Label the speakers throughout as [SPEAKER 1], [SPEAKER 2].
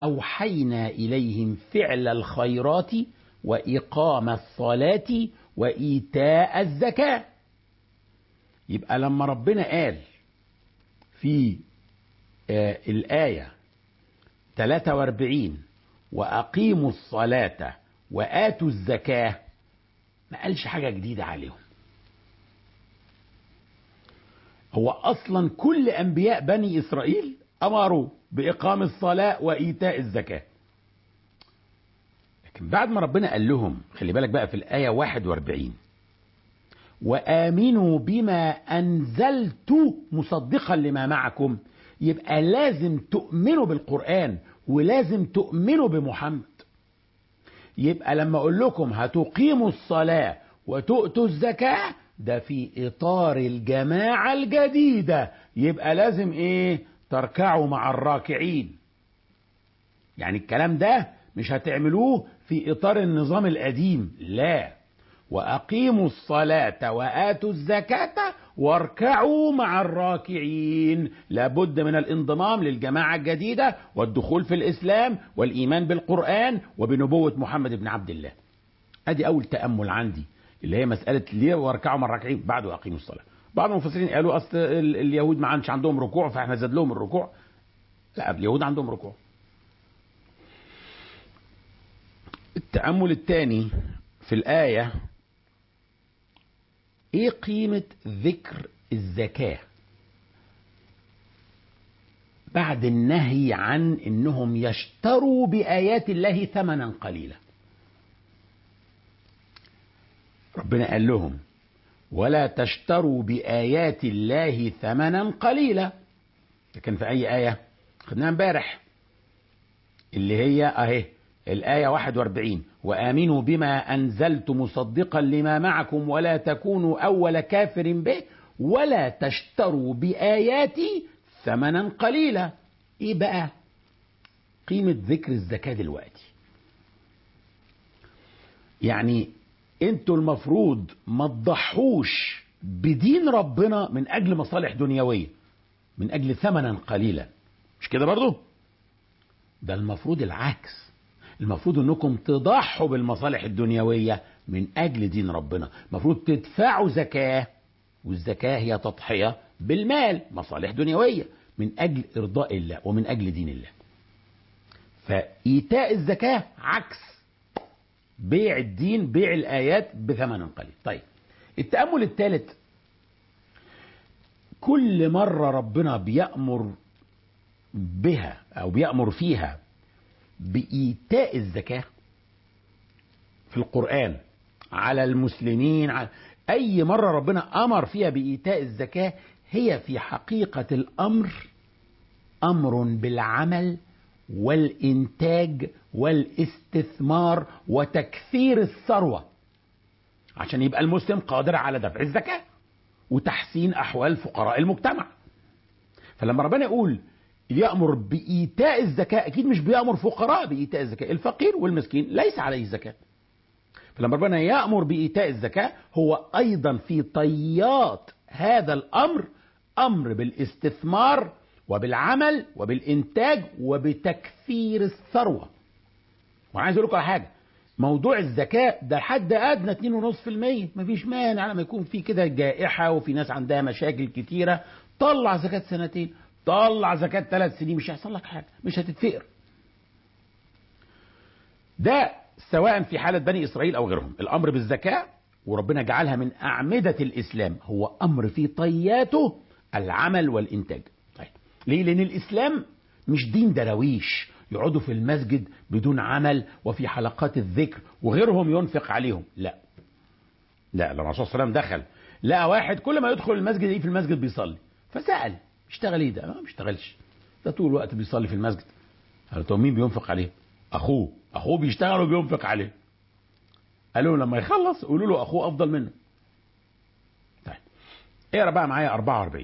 [SPEAKER 1] أوحينا إليهم فعل الخيرات وإقام الصلاة وإيتاء الزكاة يبقى لما ربنا قال في آه الآية 43 وأقيموا الصلاة وآتوا الزكاة ما قالش حاجة جديدة عليهم هو أصلا كل أنبياء بني إسرائيل أمروا بإقام الصلاة وإيتاء الزكاة لكن بعد ما ربنا قال لهم خلي بالك بقى في الآية 41 وآمنوا بما أنزلت مصدقا لما معكم يبقى لازم تؤمنوا بالقرآن ولازم تؤمنوا بمحمد يبقى لما أقول لكم هتقيموا الصلاة وتؤتوا الزكاة ده في إطار الجماعة الجديدة يبقى لازم إيه تركعوا مع الراكعين يعني الكلام ده مش هتعملوه في إطار النظام القديم لا وأقيموا الصلاة وآتوا الزكاة واركعوا مع الراكعين لابد من الانضمام للجماعة الجديدة والدخول في الإسلام والإيمان بالقرآن وبنبوة محمد بن عبد الله أدي أول تأمل عندي اللي هي مسألة ليه واركعوا مع الراكعين بعد وأقيموا الصلاة بعض المفسرين قالوا أصل اليهود ما عادش عندهم ركوع فإحنا زاد لهم الركوع لا اليهود عندهم ركوع التأمل الثاني في الآية ايه قيمة ذكر الزكاة بعد النهي عن انهم يشتروا بآيات الله ثمنا قليلا ربنا قال لهم ولا تشتروا بآيات الله ثمنا قليلا لكن في أي آية خدناها امبارح اللي هي أهي الآية 41 وآمنوا بما أنزلت مصدقا لما معكم ولا تكونوا أول كافر به ولا تشتروا بآياتي ثمنا قليلا إيه بقى قيمة ذكر الزكاة دلوقتي يعني انتوا المفروض ما تضحوش بدين ربنا من أجل مصالح دنيوية من أجل ثمنا قليلا مش كده برضو ده المفروض العكس المفروض انكم تضحوا بالمصالح الدنيوية من اجل دين ربنا المفروض تدفعوا زكاة والزكاة هي تضحية بالمال مصالح دنيوية من اجل ارضاء الله ومن اجل دين الله فايتاء الزكاة عكس بيع الدين بيع الايات بثمن قليل طيب التأمل الثالث كل مرة ربنا بيأمر بها او بيأمر فيها بإيتاء الزكاة في القرآن على المسلمين على أي مرة ربنا أمر فيها بإيتاء الزكاة هي في حقيقة الأمر أمر بالعمل والإنتاج والاستثمار وتكثير الثروة عشان يبقى المسلم قادر على دفع الزكاة وتحسين أحوال فقراء المجتمع فلما ربنا يقول يأمر بإيتاء الزكاة أكيد مش بيأمر فقراء بإيتاء الزكاة الفقير والمسكين ليس عليه زكاة فلما ربنا يأمر بإيتاء الزكاة هو أيضا في طيات هذا الأمر أمر بالاستثمار وبالعمل وبالإنتاج وبتكثير الثروة وأنا عايز أقول لكم على حاجة موضوع الزكاة ده حد أدنى 2.5% مفيش مانع لما يكون في كده جائحة وفي ناس عندها مشاكل كتيرة طلع زكاة سنتين طلع زكاة ثلاث سنين مش هيحصل لك حاجة مش هتتفقر ده سواء في حالة بني إسرائيل أو غيرهم الأمر بالزكاة وربنا جعلها من أعمدة الإسلام هو أمر في طياته العمل والإنتاج طيب ليه لأن الإسلام مش دين درويش يقعدوا في المسجد بدون عمل وفي حلقات الذكر وغيرهم ينفق عليهم لا لا لما الرسول صلى الله عليه وسلم دخل لقى واحد كل ما يدخل المسجد ايه في المسجد بيصلي فسأل اشتغل ايه ده ما بيشتغلش ده طول الوقت بيصلي في المسجد قال له مين بينفق عليه اخوه اخوه بيشتغل وبينفق عليه قالوا لما يخلص قولوا له اخوه افضل منه طيب اقرا بقى معايا 44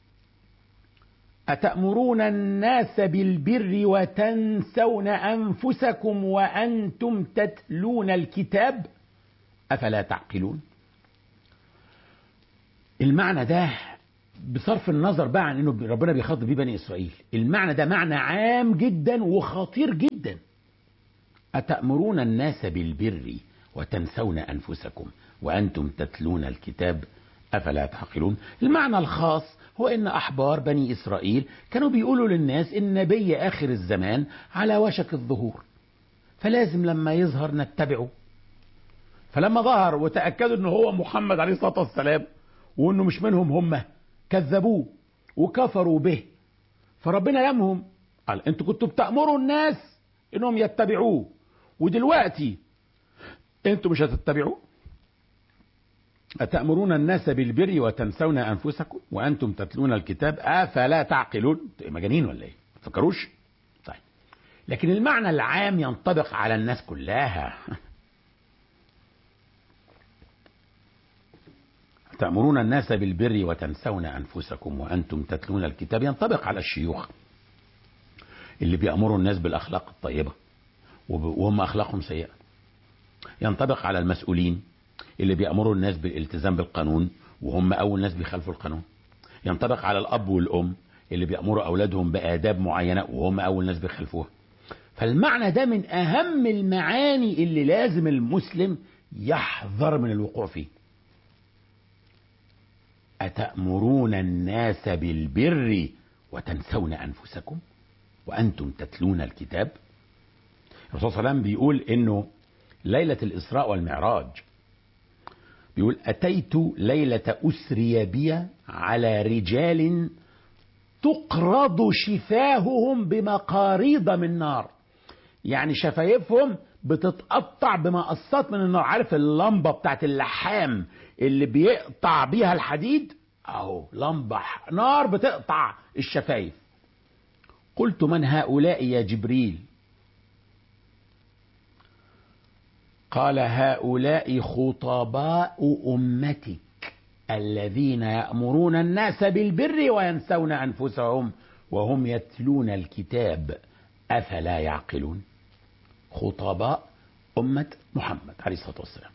[SPEAKER 1] أتأمرون الناس بالبر وتنسون أنفسكم وأنتم تتلون الكتاب أفلا تعقلون المعنى ده بصرف النظر بقى عن انه ربنا بيخاطب بيه بني اسرائيل المعنى ده معنى عام جدا وخطير جدا اتامرون الناس بالبر وتنسون انفسكم وانتم تتلون الكتاب افلا تعقلون المعنى الخاص هو ان احبار بني اسرائيل كانوا بيقولوا للناس ان نبي اخر الزمان على وشك الظهور فلازم لما يظهر نتبعه فلما ظهر وتاكدوا ان هو محمد عليه الصلاه والسلام وانه مش منهم هم كذبوه وكفروا به فربنا لمهم قال انتوا كنتوا بتامروا الناس انهم يتبعوه ودلوقتي انتوا مش هتتبعوه أتأمرون الناس بالبر وتنسون أنفسكم وأنتم تتلون الكتاب أفلا تعقلون مجانين ولا إيه؟ ما تفكروش؟ طيب لكن المعنى العام ينطبق على الناس كلها تأمرون الناس بالبر وتنسون أنفسكم وأنتم تتلون الكتاب ينطبق على الشيوخ اللي بيأمروا الناس بالأخلاق الطيبة وهم أخلاقهم سيئة ينطبق على المسؤولين اللي بيأمروا الناس بالالتزام بالقانون وهم أول ناس بيخالفوا القانون ينطبق على الأب والأم اللي بيأمروا أولادهم بآداب معينة وهم أول ناس بيخالفوها فالمعنى ده من أهم المعاني اللي لازم المسلم يحذر من الوقوع فيه أتأمرون الناس بالبر وتنسون أنفسكم وأنتم تتلون الكتاب الرسول صلى الله عليه وسلم بيقول إنه ليلة الإسراء والمعراج بيقول أتيت ليلة أسري بي على رجال تقرض شفاههم بمقاريض من نار يعني شفايفهم بتتقطع بمقصات من النار عارف اللمبة بتاعت اللحام اللي بيقطع بيها الحديد اهو لمبة نار بتقطع الشفايف قلت من هؤلاء يا جبريل قال هؤلاء خطباء امتك الذين يامرون الناس بالبر وينسون انفسهم وهم يتلون الكتاب افلا يعقلون خطباء امه محمد عليه الصلاه والسلام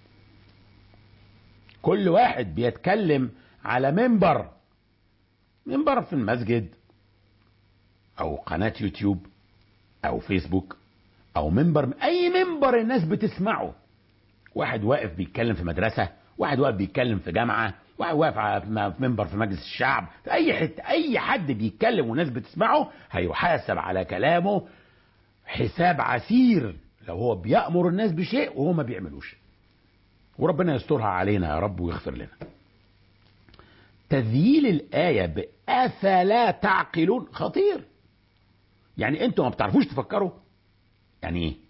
[SPEAKER 1] كل واحد بيتكلم على منبر منبر في المسجد او قناه يوتيوب او فيسبوك او منبر اي منبر الناس بتسمعه واحد واقف بيتكلم في مدرسة واحد واقف بيتكلم في جامعة واحد واقف في منبر في مجلس الشعب في أي حتة أي حد بيتكلم والناس بتسمعه هيحاسب على كلامه حساب عسير لو هو بيأمر الناس بشيء وهو ما بيعملوش وربنا يسترها علينا يا رب ويغفر لنا تذييل الآية بأفلا تعقلون خطير يعني انتوا ما بتعرفوش تفكروا يعني ايه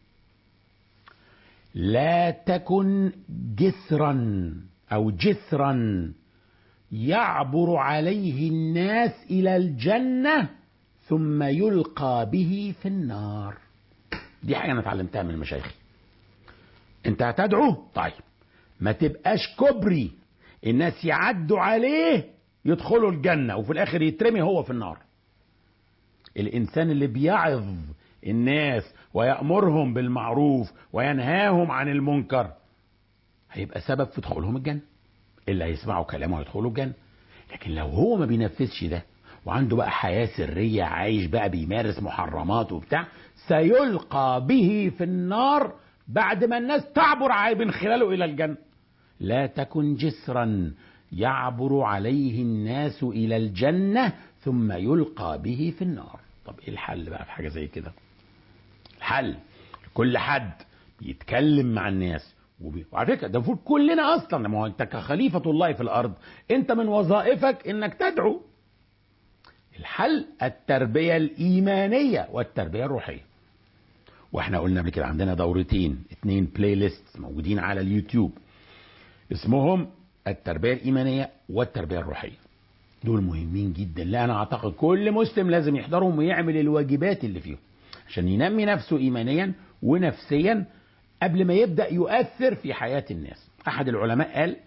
[SPEAKER 1] لا تكن جسرا او جسرا يعبر عليه الناس الى الجنه ثم يلقى به في النار دي حاجه انا اتعلمتها من مشايخي انت هتدعو طيب ما تبقاش كبري الناس يعدوا عليه يدخلوا الجنه وفي الاخر يترمي هو في النار الانسان اللي بيعظ الناس ويأمرهم بالمعروف وينهاهم عن المنكر هيبقى سبب في دخولهم الجنة اللي هيسمعوا كلامه هيدخلوا الجنة لكن لو هو ما بينفذش ده وعنده بقى حياة سرية عايش بقى بيمارس محرمات وبتاع سيلقى به في النار بعد ما الناس تعبر من خلاله إلى الجنة لا تكن جسرا يعبر عليه الناس إلى الجنة ثم يلقى به في النار طب ايه الحل بقى في حاجة زي كده الحل كل حد بيتكلم مع الناس وبي... وعلى فكره ده المفروض كلنا اصلا ما هو انت كخليفه الله في الارض انت من وظائفك انك تدعو الحل التربيه الايمانيه والتربيه الروحيه واحنا قلنا قبل كده عندنا دورتين اتنين بلاي ليست موجودين على اليوتيوب اسمهم التربيه الايمانيه والتربيه الروحيه دول مهمين جدا لا انا اعتقد كل مسلم لازم يحضرهم ويعمل الواجبات اللي فيهم عشان ينمي نفسه ايمانيا ونفسيا قبل ما يبدا يؤثر في حياه الناس احد العلماء قال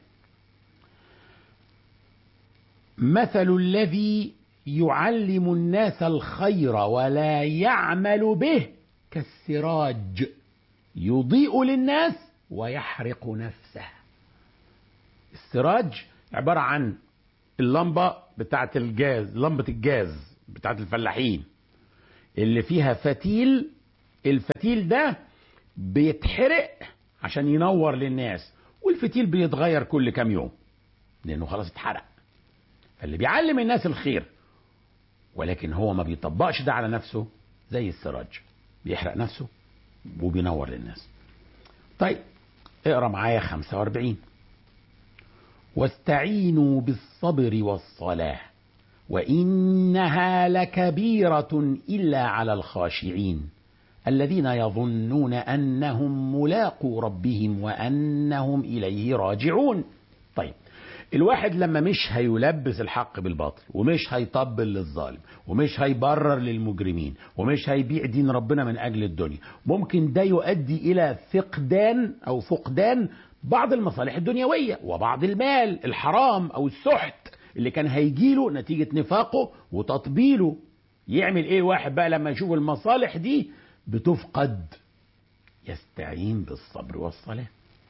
[SPEAKER 1] مثل الذي يعلم الناس الخير ولا يعمل به كالسراج يضيء للناس ويحرق نفسه السراج عباره عن اللمبة بتاعت الجاز لمبة الجاز بتاعت الفلاحين اللي فيها فتيل الفتيل ده بيتحرق عشان ينور للناس والفتيل بيتغير كل كام يوم لانه خلاص اتحرق فاللي بيعلم الناس الخير ولكن هو ما بيطبقش ده على نفسه زي السراج بيحرق نفسه وبينور للناس طيب اقرا معايا 45 واستعينوا بالصبر والصلاه وانها لكبيره الا على الخاشعين الذين يظنون انهم ملاقو ربهم وانهم اليه راجعون طيب الواحد لما مش هيلبس الحق بالباطل ومش هيطبل للظالم ومش هيبرر للمجرمين ومش هيبيع دين ربنا من اجل الدنيا ممكن ده يؤدي الى فقدان او فقدان بعض المصالح الدنيويه وبعض المال الحرام او السحت اللي كان هيجيله نتيجه نفاقه وتطبيله يعمل ايه واحد بقى لما يشوف المصالح دي بتفقد يستعين بالصبر والصلاه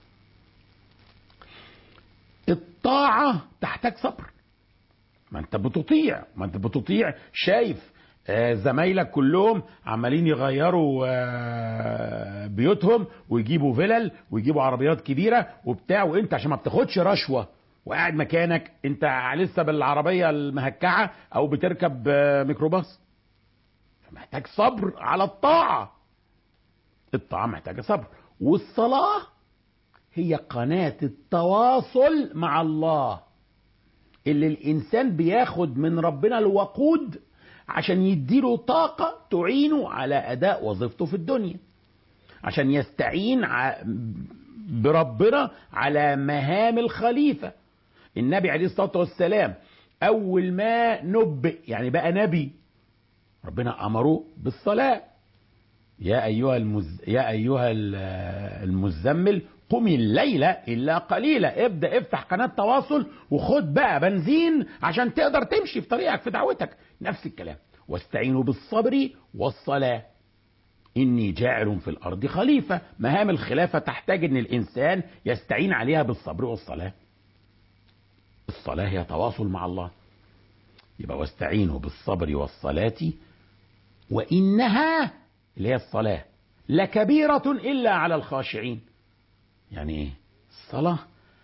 [SPEAKER 1] الطاعة تحتاج صبر ما انت بتطيع ما انت بتطيع شايف آه زمايلك كلهم عمالين يغيروا آه بيوتهم ويجيبوا فلل ويجيبوا عربيات كبيرة وبتاع وانت عشان ما بتاخدش رشوة وقاعد مكانك انت لسه بالعربية المهكعة او بتركب آه ميكروباص فمحتاج صبر على الطاعة الطاعة محتاجة صبر والصلاة هي قناة التواصل مع الله اللي الإنسان بياخد من ربنا الوقود عشان يديله طاقة تعينه على أداء وظيفته في الدنيا عشان يستعين بربنا على مهام الخليفة النبي عليه الصلاة والسلام أول ما نبئ يعني بقى نبي ربنا أمره بالصلاة يا أيها المز... يا أيها المزمل قم الليلة إلا قليلا ابدأ افتح قناة تواصل وخد بقى بنزين عشان تقدر تمشي في طريقك في دعوتك نفس الكلام واستعينوا بالصبر والصلاة إني جاعل في الأرض خليفة مهام الخلافة تحتاج أن الإنسان يستعين عليها بالصبر والصلاة الصلاة هي تواصل مع الله يبقى واستعينوا بالصبر والصلاة وإنها اللي هي الصلاة لكبيرة إلا على الخاشعين يعني ايه الصلاة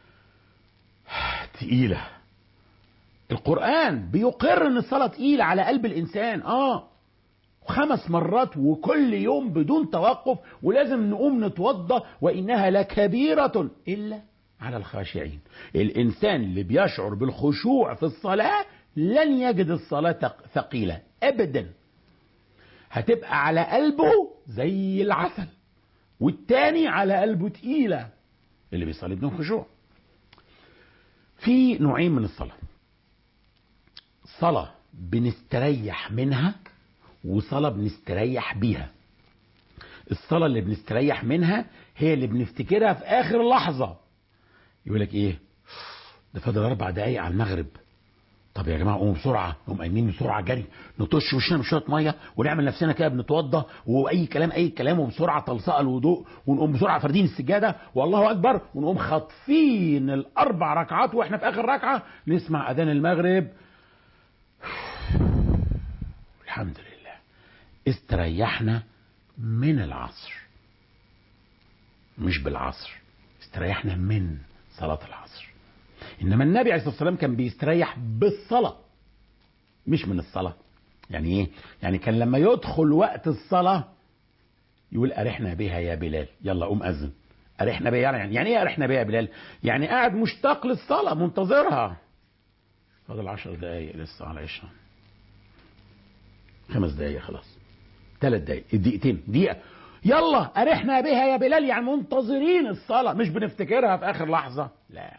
[SPEAKER 1] تقيلة القرآن بيقر ان الصلاة تقيلة على قلب الانسان اه خمس مرات وكل يوم بدون توقف ولازم نقوم نتوضى وانها لكبيرة الا على الخاشعين الانسان اللي بيشعر بالخشوع في الصلاة لن يجد الصلاة ثقيلة ابدا هتبقى على قلبه زي العسل والتاني على قلبه تقيلة اللي بيصلي بدون خشوع في نوعين من الصلاة صلاة بنستريح منها وصلاة بنستريح بيها الصلاة اللي بنستريح منها هي اللي بنفتكرها في آخر لحظة يقول لك إيه ده فاضل أربع دقايق على المغرب طب يا جماعه قوموا بسرعه نقوم قايمين بسرعه جري نطش وشنا بشويه ميه ونعمل نفسنا كده بنتوضى واي كلام اي كلام وبسرعه تلصق الوضوء ونقوم بسرعه فاردين السجاده والله اكبر ونقوم خاطفين الاربع ركعات واحنا في اخر ركعه نسمع اذان المغرب الحمد لله استريحنا من العصر مش بالعصر استريحنا من صلاه العصر انما النبي عليه الصلاه والسلام كان بيستريح بالصلاه مش من الصلاه يعني ايه يعني كان لما يدخل وقت الصلاه يقول ارحنا بها يا بلال يلا قوم اذن ارحنا بها يعني يعني ايه ارحنا بها يا بلال يعني قاعد مشتاق للصلاه منتظرها فاضل عشر دقايق لسه على العشاء خمس دقايق خلاص ثلاث دقايق الدقيقتين دقيقه يلا ارحنا بها يا بلال يعني منتظرين الصلاه مش بنفتكرها في اخر لحظه لا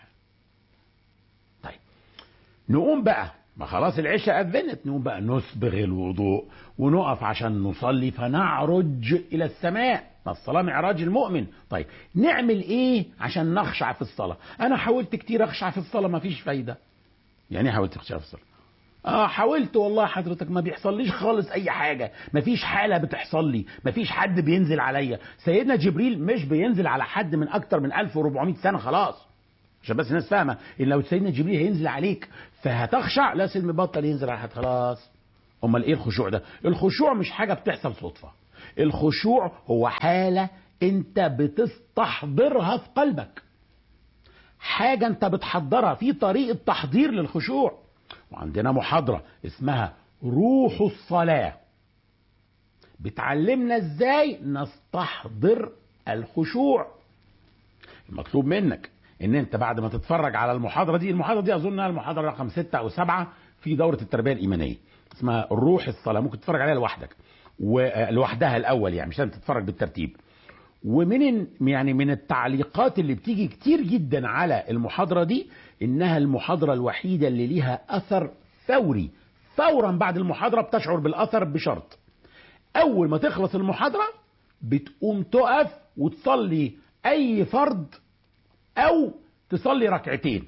[SPEAKER 1] نقوم بقى ما خلاص العشاء أذنت نقوم بقى نسبغ الوضوء ونقف عشان نصلي فنعرج إلى السماء الصلاة معراج المؤمن طيب نعمل إيه عشان نخشع في الصلاة أنا حاولت كتير أخشع في الصلاة ما فيش فايدة يعني حاولت أخشع في الصلاة اه حاولت والله حضرتك ما بيحصليش خالص اي حاجه ما فيش حاله بتحصل لي ما فيش حد بينزل عليا سيدنا جبريل مش بينزل على حد من اكتر من 1400 سنه خلاص عشان بس الناس فاهمه ان لو سيدنا جبريل هينزل عليك فهتخشع لا سيدنا بطل ينزل على حد خلاص امال ايه الخشوع ده الخشوع مش حاجه بتحصل صدفه الخشوع هو حاله انت بتستحضرها في قلبك حاجه انت بتحضرها في طريقه تحضير للخشوع وعندنا محاضره اسمها روح الصلاه بتعلمنا ازاي نستحضر الخشوع المطلوب منك ان انت بعد ما تتفرج على المحاضره دي المحاضره دي اظنها المحاضره رقم ستة او سبعة في دوره التربيه الايمانيه اسمها روح الصلاه ممكن تتفرج عليها لوحدك ولوحدها الاول يعني مش لازم تتفرج بالترتيب ومن يعني من التعليقات اللي بتيجي كتير جدا على المحاضره دي انها المحاضره الوحيده اللي ليها اثر فوري فورا بعد المحاضره بتشعر بالاثر بشرط اول ما تخلص المحاضره بتقوم تقف وتصلي اي فرض او تصلي ركعتين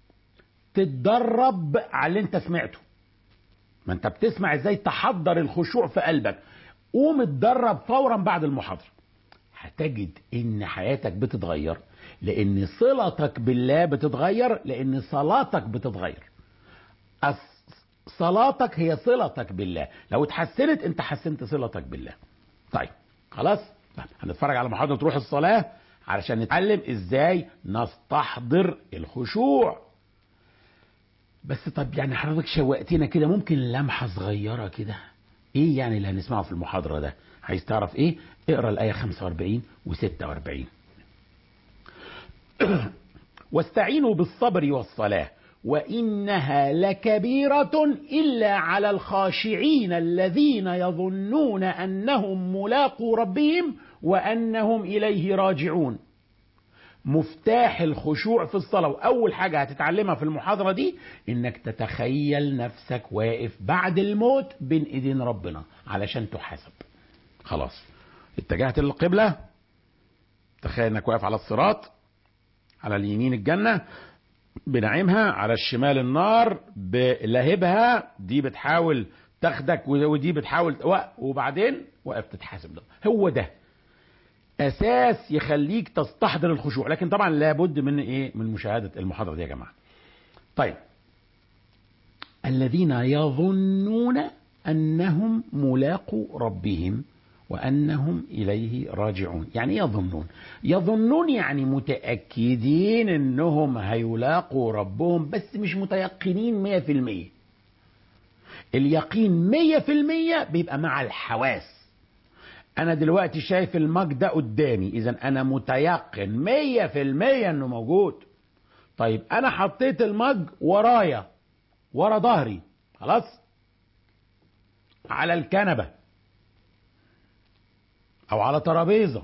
[SPEAKER 1] تتدرب على اللي انت سمعته ما انت بتسمع ازاي تحضر الخشوع في قلبك قوم اتدرب فورا بعد المحاضره هتجد ان حياتك بتتغير لان صلتك بالله بتتغير لان صلاتك بتتغير صلاتك هي صلتك بالله لو اتحسنت انت حسنت صلتك بالله طيب خلاص هنتفرج على محاضره روح الصلاه علشان نتعلم ازاي نستحضر الخشوع بس طب يعني حضرتك شوقتنا كده ممكن لمحه صغيره كده ايه يعني اللي هنسمعه في المحاضره ده عايز تعرف ايه اقرا الايه 45 و46 واستعينوا بالصبر والصلاه وانها لكبيره الا على الخاشعين الذين يظنون انهم ملاقو ربهم وانهم اليه راجعون مفتاح الخشوع في الصلاه واول حاجه هتتعلمها في المحاضره دي انك تتخيل نفسك واقف بعد الموت بين ايدين ربنا علشان تحاسب خلاص اتجهت للقبله تخيل انك واقف على الصراط على اليمين الجنه بنعيمها على الشمال النار بلهبها دي بتحاول تاخدك ودي بتحاول وبعدين واقف تتحاسب ده هو ده اساس يخليك تستحضر الخشوع لكن طبعا لابد من ايه من مشاهده المحاضره دي يا جماعه طيب الذين يظنون انهم ملاقو ربهم وانهم اليه راجعون يعني يظنون يظنون يعني متاكدين انهم هيلاقوا ربهم بس مش متيقنين مية في المية اليقين مية في المية بيبقى مع الحواس انا دلوقتي شايف المج ده قدامي اذا انا متيقن مية في المية انه موجود طيب انا حطيت المج ورايا ورا ظهري خلاص على الكنبه او على ترابيزه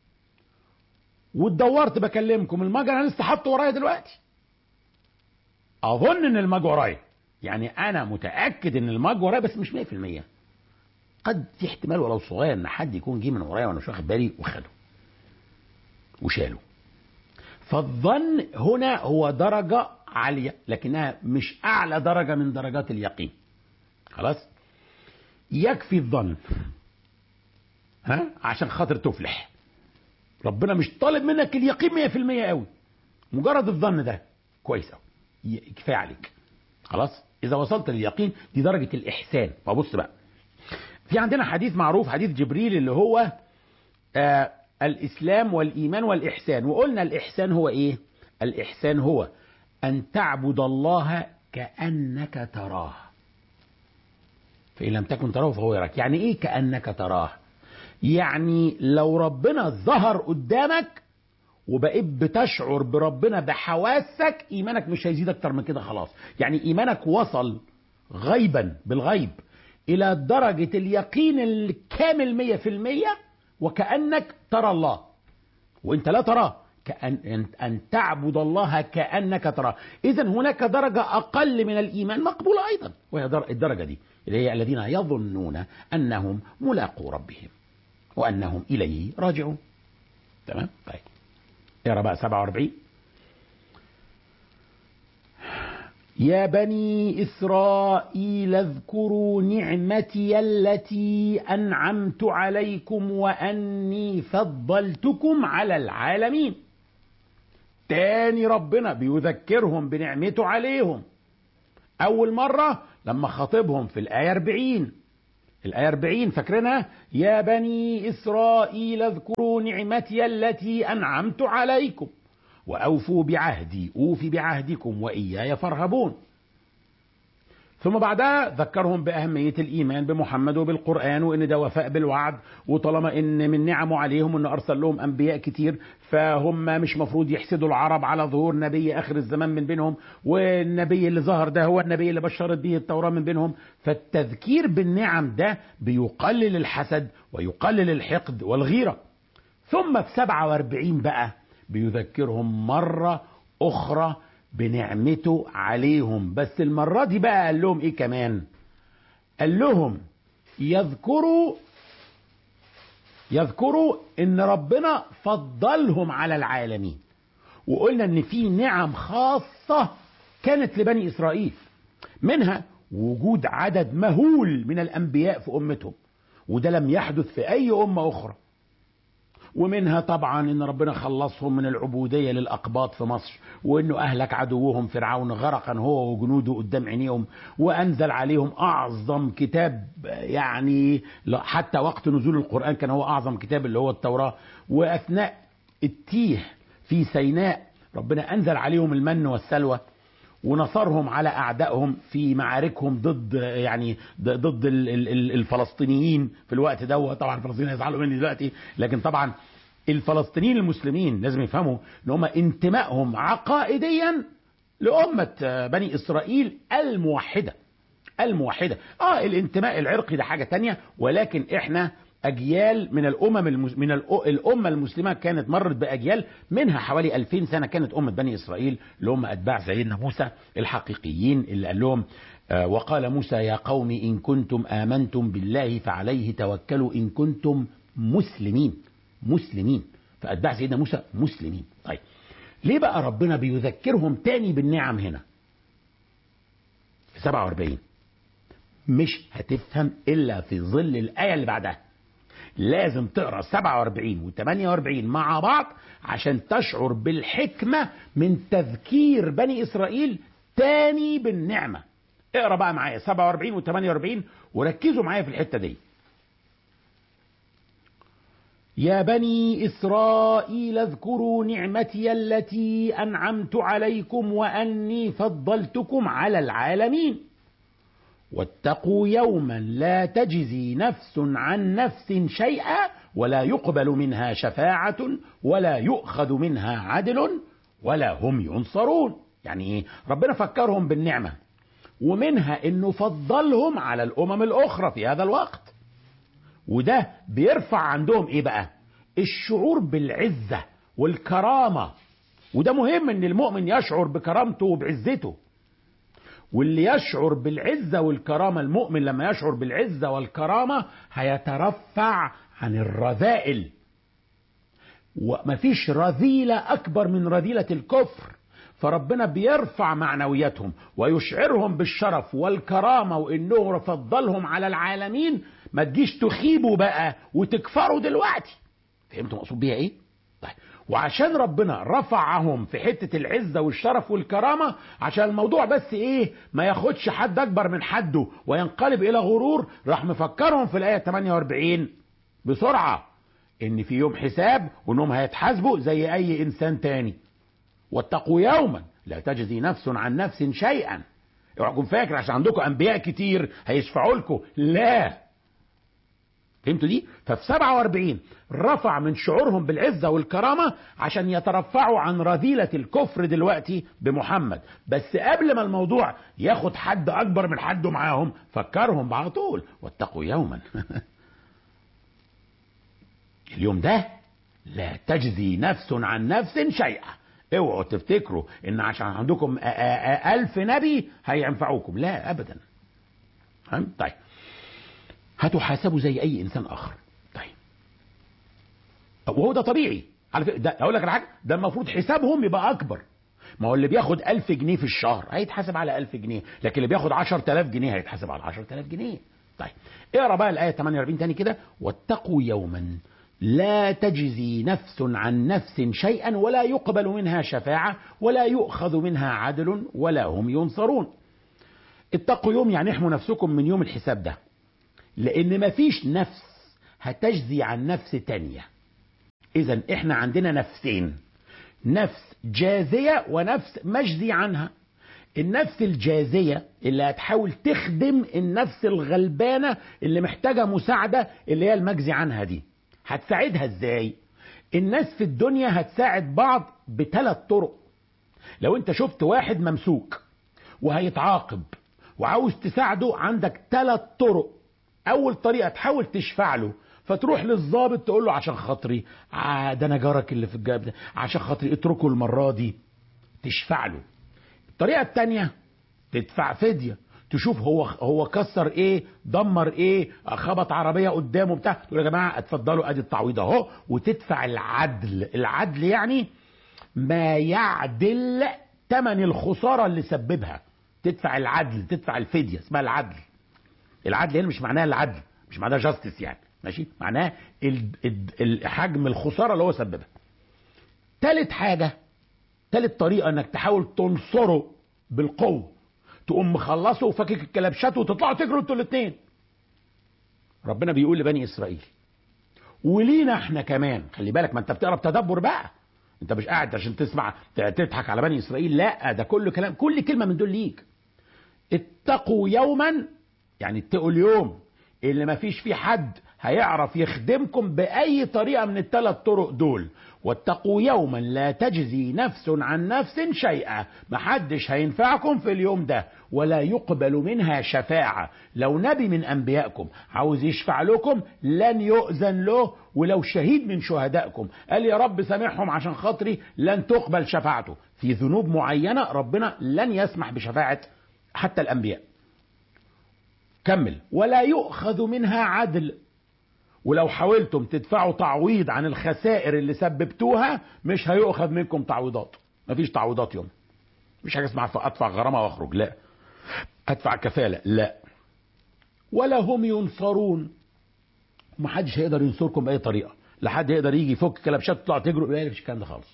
[SPEAKER 1] واتدورت بكلمكم المج انا لسه حاطه ورايا دلوقتي اظن ان المج ورايا يعني انا متاكد ان المج ورايا بس مش 100% قد في احتمال ولو صغير ان حد يكون جه من ورايا وانا مش واخد بالي وخده وشاله فالظن هنا هو درجه عاليه لكنها مش اعلى درجه من درجات اليقين خلاص يكفي الظن ها عشان خاطر تفلح ربنا مش طالب منك اليقين 100% قوي مجرد الظن ده كويس قوي كفايه عليك خلاص اذا وصلت لليقين دي درجه الاحسان فبص بقى في عندنا حديث معروف حديث جبريل اللي هو آه الاسلام والايمان والاحسان وقلنا الاحسان هو ايه الاحسان هو ان تعبد الله كانك تراه فان لم تكن تراه فهو يراك يعني ايه كانك تراه يعني لو ربنا ظهر قدامك وبقيت بتشعر بربنا بحواسك ايمانك مش هيزيد اكتر من كده خلاص يعني ايمانك وصل غيبا بالغيب الى درجة اليقين الكامل مية في المية وكأنك ترى الله وانت لا تراه كأن أن تعبد الله كأنك تراه إذا هناك درجة أقل من الإيمان مقبولة أيضا وهي الدرجة دي اللي هي الذين يظنون أنهم ملاقو ربهم وأنهم إليه راجعون تمام طيب اقرا بقى 47 يا بني إسرائيل اذكروا نعمتي التي أنعمت عليكم وأني فضلتكم على العالمين تاني ربنا بيذكرهم بنعمته عليهم أول مرة لما خاطبهم في الآية 40 الآية 40 فاكرينها يا بني إسرائيل اذكروا نعمتي التي أنعمت عليكم وأوفوا بعهدي أوفي بعهدكم وإياي فارهبون ثم بعدها ذكرهم بأهمية الإيمان بمحمد وبالقرآن وإن ده وفاء بالوعد وطالما إن من نعمه عليهم إنه أرسل لهم أنبياء كتير فهم مش مفروض يحسدوا العرب على ظهور نبي آخر الزمان من بينهم والنبي اللي ظهر ده هو النبي اللي بشرت به التوراة من بينهم فالتذكير بالنعم ده بيقلل الحسد ويقلل الحقد والغيرة ثم في 47 بقى بيذكرهم مرة أخرى بنعمته عليهم بس المرة دي بقى قال لهم ايه كمان قال لهم يذكروا يذكروا ان ربنا فضلهم على العالمين وقلنا ان في نعم خاصة كانت لبني اسرائيل منها وجود عدد مهول من الانبياء في امتهم وده لم يحدث في اي امة اخرى ومنها طبعا ان ربنا خلصهم من العبودية للاقباط في مصر وانه اهلك عدوهم فرعون غرقا هو وجنوده قدام عينيهم وانزل عليهم اعظم كتاب يعني حتى وقت نزول القرآن كان هو اعظم كتاب اللي هو التوراة واثناء التيه في سيناء ربنا انزل عليهم المن والسلوى ونصرهم على اعدائهم في معاركهم ضد يعني ضد الفلسطينيين في الوقت ده طبعا الفلسطينيين هيزعلوا مني دلوقتي لكن طبعا الفلسطينيين المسلمين لازم يفهموا ان هم انتمائهم عقائديا لأمة بني إسرائيل الموحدة الموحدة اه الانتماء العرقي ده حاجة تانية ولكن احنا أجيال من الأمم المس... من الأمة المسلمة كانت مرت بأجيال منها حوالي 2000 سنة كانت أمة بني إسرائيل اللي هم أتباع سيدنا موسى الحقيقيين اللي قال لهم آه وقال موسى يا قوم إن كنتم آمنتم بالله فعليه توكلوا إن كنتم مسلمين مسلمين فأتباع سيدنا موسى مسلمين طيب ليه بقى ربنا بيذكرهم تاني بالنعم هنا في 47 مش هتفهم إلا في ظل الآية اللي بعدها لازم تقرا 47 و 48 مع بعض عشان تشعر بالحكمة من تذكير بني إسرائيل تاني بالنعمة اقرا بقى معايا 47 و 48 وركزوا معايا في الحتة دي يا بني إسرائيل اذكروا نعمتي التي أنعمت عليكم وأني فضلتكم على العالمين واتقوا يوما لا تجزي نفس عن نفس شيئا ولا يقبل منها شفاعة ولا يؤخذ منها عدل ولا هم ينصرون يعني ايه ربنا فكرهم بالنعمة ومنها انه فضلهم على الامم الاخرى في هذا الوقت وده بيرفع عندهم ايه بقى الشعور بالعزة والكرامة وده مهم ان المؤمن يشعر بكرامته وبعزته واللي يشعر بالعزة والكرامة المؤمن لما يشعر بالعزة والكرامة هيترفع عن الرذائل ومفيش رذيلة أكبر من رذيلة الكفر فربنا بيرفع معنوياتهم ويشعرهم بالشرف والكرامة وإنه فضلهم على العالمين ما تجيش تخيبوا بقى وتكفروا دلوقتي فهمتوا مقصود بيها ايه؟ طيب وعشان ربنا رفعهم في حتة العزة والشرف والكرامة عشان الموضوع بس ايه ما ياخدش حد اكبر من حده وينقلب الى غرور راح مفكرهم في الاية 48 بسرعة ان في يوم حساب وانهم هيتحاسبوا زي اي انسان تاني واتقوا يوما لا تجزي نفس عن نفس شيئا اوعكم فاكر عشان عندكم انبياء كتير هيشفعوا لكم لا فهمتوا دي؟ ففي 47 رفع من شعورهم بالعزة والكرامة عشان يترفعوا عن رذيلة الكفر دلوقتي بمحمد بس قبل ما الموضوع ياخد حد أكبر من حده معاهم فكرهم على طول واتقوا يوما اليوم ده لا تجزي نفس عن نفس شيئا اوعوا تفتكروا ان عشان عندكم ألف نبي هينفعوكم لا أبدا طيب هتحاسبوا زي اي انسان اخر طيب وهو ده طبيعي على فكره ده اقول لك على حاجه ده المفروض حسابهم يبقى اكبر ما هو اللي بياخد ألف جنيه في الشهر هيتحاسب على ألف جنيه لكن اللي بياخد عشر تلاف جنيه هيتحاسب على عشر تلاف جنيه طيب اقرا بقى الآية 48 تاني كده واتقوا يوما لا تجزي نفس عن نفس شيئا ولا يقبل منها شفاعة ولا يؤخذ منها عدل ولا هم ينصرون اتقوا يوم يعني احموا نفسكم من يوم الحساب ده لان مفيش نفس هتجزي عن نفس تانية اذا احنا عندنا نفسين نفس جازية ونفس مجزي عنها النفس الجازية اللي هتحاول تخدم النفس الغلبانة اللي محتاجة مساعدة اللي هي المجزي عنها دي هتساعدها ازاي الناس في الدنيا هتساعد بعض بثلاث طرق لو انت شفت واحد ممسوك وهيتعاقب وعاوز تساعده عندك ثلاث طرق اول طريقه تحاول تشفع له فتروح للظابط تقول له عشان خاطري آه ده انا جارك اللي في الجاب ده عشان خاطري اتركه المره دي تشفع له الطريقه الثانيه تدفع فديه تشوف هو هو كسر ايه دمر ايه خبط عربيه قدامه بتاع تقول يا جماعه اتفضلوا ادي التعويض اهو وتدفع العدل العدل يعني ما يعدل ثمن الخساره اللي سببها تدفع العدل تدفع الفديه اسمها العدل العدل هنا مش معناها العدل مش معناها جاستس يعني ماشي معناه حجم الخساره اللي هو سببها تالت حاجه تالت طريقه انك تحاول تنصره بالقوه تقوم مخلصه وفكك الكلبشات وتطلعوا تجروا انتوا الاثنين ربنا بيقول لبني اسرائيل ولينا احنا كمان خلي بالك ما انت بتقرا بتدبر بقى انت مش قاعد عشان تسمع تضحك على بني اسرائيل لا ده كل كلام كل كلمه من دول ليك اتقوا يوما يعني اتقوا اليوم اللي ما فيش فيه حد هيعرف يخدمكم بأي طريقة من الثلاث طرق دول واتقوا يوما لا تجزي نفس عن نفس شيئا محدش هينفعكم في اليوم ده ولا يقبل منها شفاعة لو نبي من أنبيائكم عاوز يشفع لكم لن يؤذن له ولو شهيد من شهدائكم قال يا رب سامحهم عشان خاطري لن تقبل شفاعته في ذنوب معينة ربنا لن يسمح بشفاعة حتى الأنبياء كمل ولا يؤخذ منها عدل ولو حاولتم تدفعوا تعويض عن الخسائر اللي سببتوها مش هيؤخذ منكم تعويضات مفيش تعويضات يوم مش حاجه اسمها ادفع غرامه واخرج لا ادفع كفاله لا ولا هم ينصرون محدش هيقدر ينصركم باي طريقه لا حد يقدر يجي يفك كلبشات تطلع تجروا لا مفيش الكلام ده خالص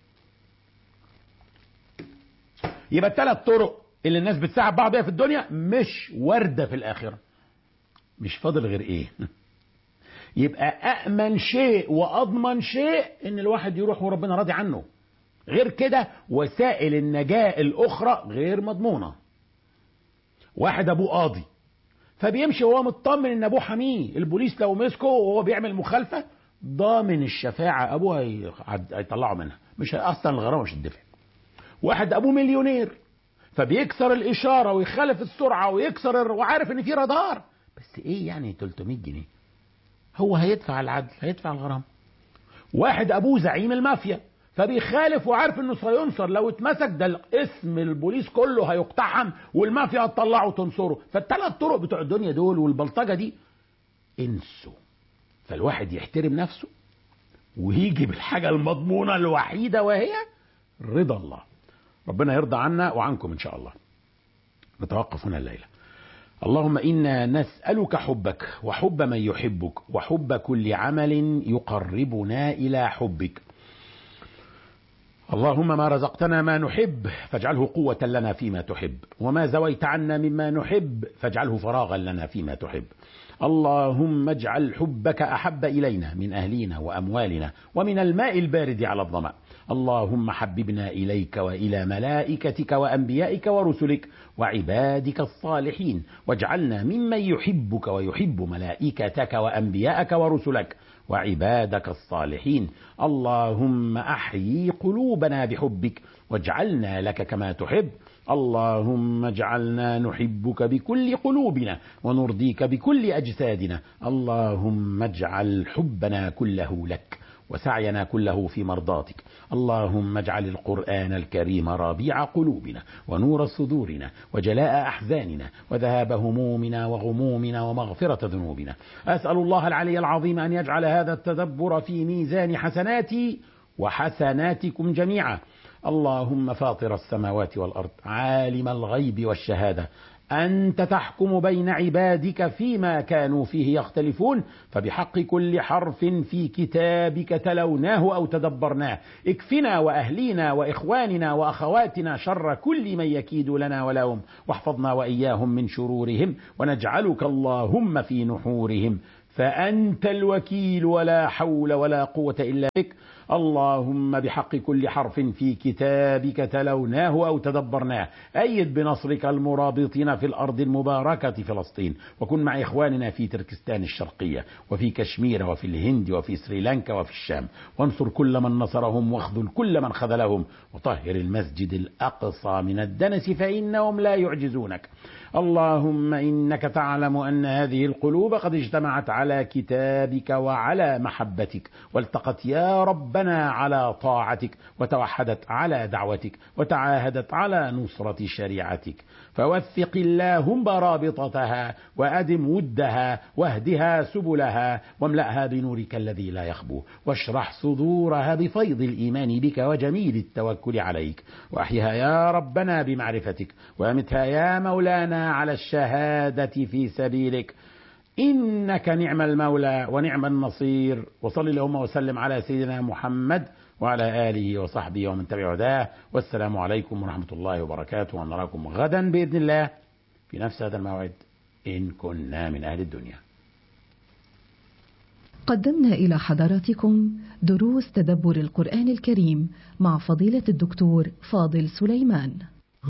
[SPEAKER 1] يبقى الثلاث طرق اللي الناس بتساعد بعض بيها في الدنيا مش وارده في الاخره مش فاضل غير ايه يبقى أأمن شيء وأضمن شيء إن الواحد يروح وربنا راضي عنه غير كده وسائل النجاة الأخرى غير مضمونة واحد أبوه قاضي فبيمشي وهو مطمن إن أبوه حميه البوليس لو مسكه وهو بيعمل مخالفة ضامن الشفاعة أبوه هيطلعه منها مش أصلا الغرامة مش هتدفع واحد أبوه مليونير فبيكسر الإشارة ويخالف السرعة ويكسر وعارف إن في رادار بس إيه يعني 300 جنيه هو هيدفع العدل هيدفع الغرامة واحد ابوه زعيم المافيا فبيخالف وعارف انه سينصر لو اتمسك ده اسم البوليس كله هيقتحم والمافيا هتطلعه وتنصره فالثلاث طرق بتوع الدنيا دول والبلطجه دي انسوا فالواحد يحترم نفسه ويجي بالحاجه المضمونه الوحيده وهي رضا الله ربنا يرضى عنا وعنكم ان شاء الله نتوقف هنا الليله اللهم انا نسالك حبك وحب من يحبك وحب كل عمل يقربنا الى حبك اللهم ما رزقتنا ما نحب فاجعله قوه لنا فيما تحب وما زويت عنا مما نحب فاجعله فراغا لنا فيما تحب اللهم اجعل حبك احب الينا من اهلينا واموالنا ومن الماء البارد على الظما اللهم حببنا اليك والى ملائكتك وانبيائك ورسلك وعبادك الصالحين واجعلنا ممن يحبك ويحب ملائكتك وانبيائك ورسلك وعبادك الصالحين اللهم احيي قلوبنا بحبك واجعلنا لك كما تحب اللهم اجعلنا نحبك بكل قلوبنا ونرضيك بكل اجسادنا اللهم اجعل حبنا كله لك وسعينا كله في مرضاتك اللهم اجعل القرآن الكريم ربيع قلوبنا ونور صدورنا وجلاء أحزاننا وذهاب همومنا وغمومنا ومغفرة ذنوبنا أسأل الله العلي العظيم أن يجعل هذا التدبر في ميزان حسناتي وحسناتكم جميعا اللهم فاطر السماوات والأرض عالم الغيب والشهادة أنت تحكم بين عبادك فيما كانوا فيه يختلفون فبحق كل حرف في كتابك تلوناه أو تدبرناه اكفنا وأهلينا وإخواننا وأخواتنا شر كل من يكيد لنا ولهم واحفظنا وإياهم من شرورهم ونجعلك اللهم في نحورهم فأنت الوكيل ولا حول ولا قوة إلا بك اللهم بحق كل حرف في كتابك تلوناه أو تدبرناه أيد بنصرك المرابطين في الأرض المباركة فلسطين وكن مع إخواننا في تركستان الشرقية وفي كشمير وفي الهند وفي سريلانكا وفي الشام وانصر كل من نصرهم واخذل كل من خذلهم وطهر المسجد الأقصى من الدنس فإنهم لا يعجزونك اللهم إنك تعلم أن هذه القلوب قد اجتمعت على كتابك وعلى محبتك والتقت يا ربنا على طاعتك وتوحدت على دعوتك وتعاهدت على نصرة شريعتك فوثق اللهم رابطتها وأدم ودها واهدها سبلها واملأها بنورك الذي لا يخبو واشرح صدورها بفيض الإيمان بك وجميل التوكل عليك وأحيها يا ربنا بمعرفتك وأمتها يا مولانا على الشهادة في سبيلك إنك نعم المولى ونعم النصير وصل اللهم وسلم على سيدنا محمد وعلى آله وصحبه ومن تبع هداه والسلام عليكم ورحمة الله وبركاته ونراكم غدا بإذن الله في نفس هذا الموعد إن كنا من أهل الدنيا
[SPEAKER 2] قدمنا إلى حضراتكم دروس تدبر القرآن الكريم مع فضيلة الدكتور فاضل سليمان